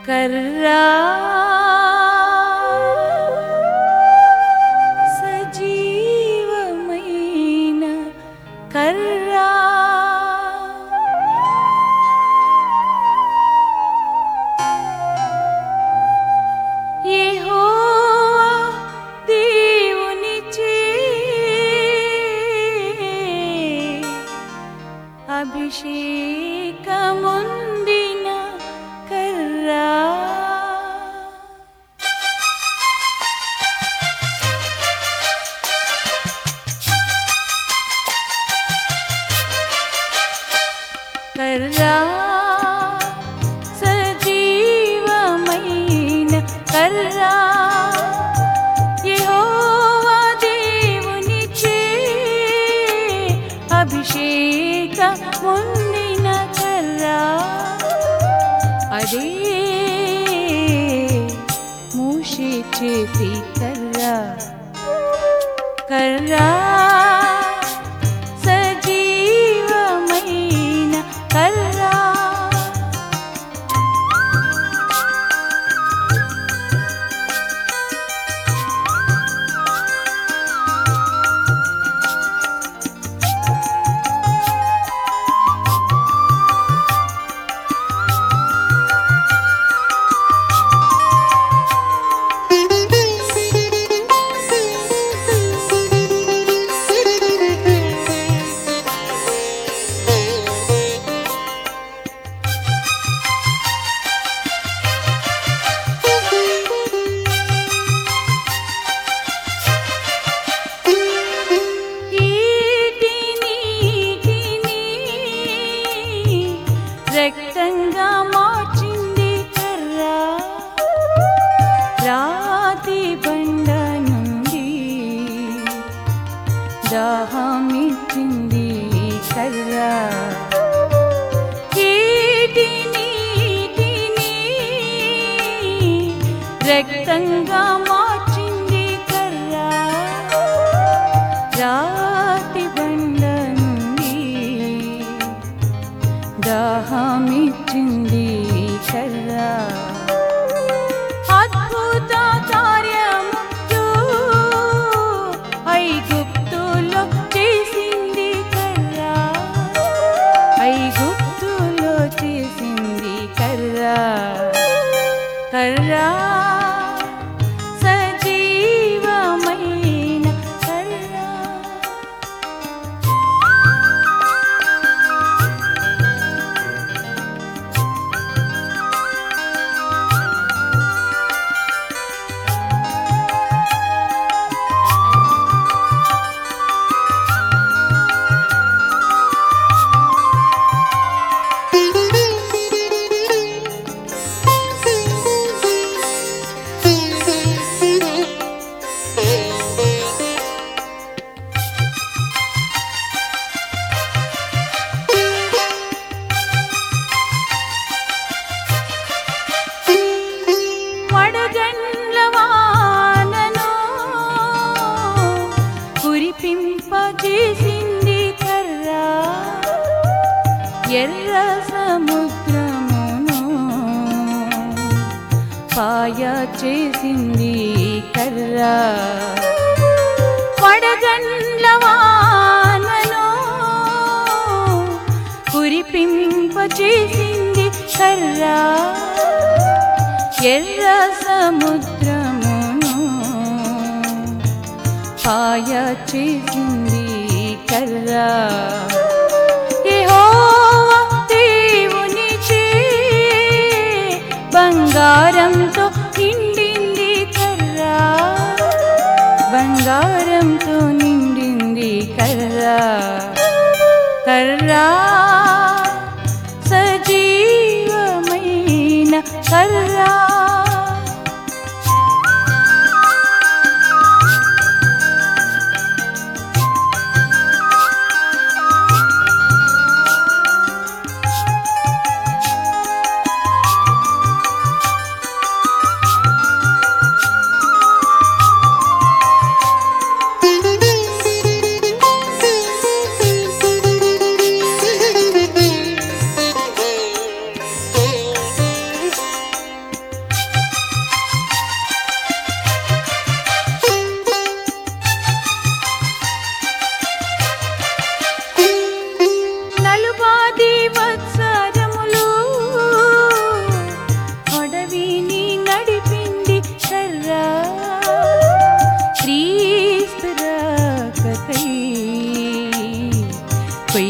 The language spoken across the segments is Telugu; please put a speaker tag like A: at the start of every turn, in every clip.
A: కర్రా సజీవమైన కర్రా యెహోవా దేవునిచే అభిషేకముందిన కర్రా కర్రా సజీవమైన కర్రా యెహోవా దేవునిచే అభిషేక ముందిన కర్రా అదే మూషి చేతి కర్రా కర్రా సజీవమైన కర్రా ఈటిని ఈటిని రక్తంగా మార్చింది కర్రా రాతి బండ నుండి దాహమిచ్చింది కర్రా ఈటిని ఈటిని రక్తంగా మార్చింది కర్రా రాతి బండ నుండి దాహమిచ్చింది కర్రా అద్భుత కార్యములు ఐగుప్తులో చేసింది కర్రా ఐగుప్తులో చేసింది కర్రా కర్రా సజీవమైన కర్రా వడగండ్ల వానను కురిపింపజేసింది కర్రా ఎర్ర సముద్రమును పాయ చేసింది కర్రా వడగండ్ల వానను కురిపింపజేసింది కర్రా ఎర్ర సముద్రమును పాయ చేసింది కర్రా యెహోవా దేవునిచే బంగారంతో నిండింది కర్రా బంగారంతో నిండింది కర్రా కర్రా సజీవమైన కర్రా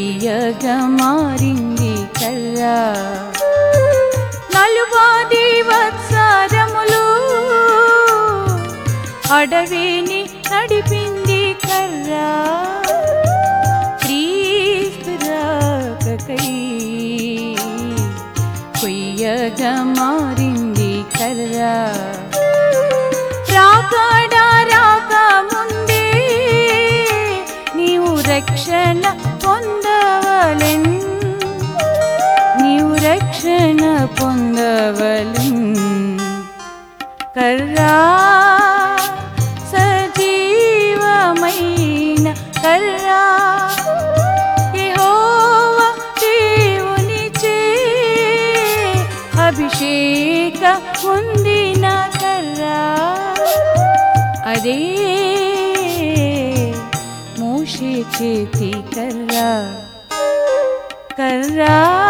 A: కొయ్యగా మారింది కర్రా నలువాది వత్సరములు అడవిని నడిపింది కర్రా క్రీస్తు రాకకై కొయ్యగా మారింది కర్రా రాకడా రాక ముందే నీవు రక్షణ పొందవలెన్ నీవు రక్షణ పొందవలెన్ కర్రా సజీవమైన కర్రా యెహోవా దేవునిచే అభిషేక పొందిన కర్రా అదే మోషే చేతి కర్రా కర్రా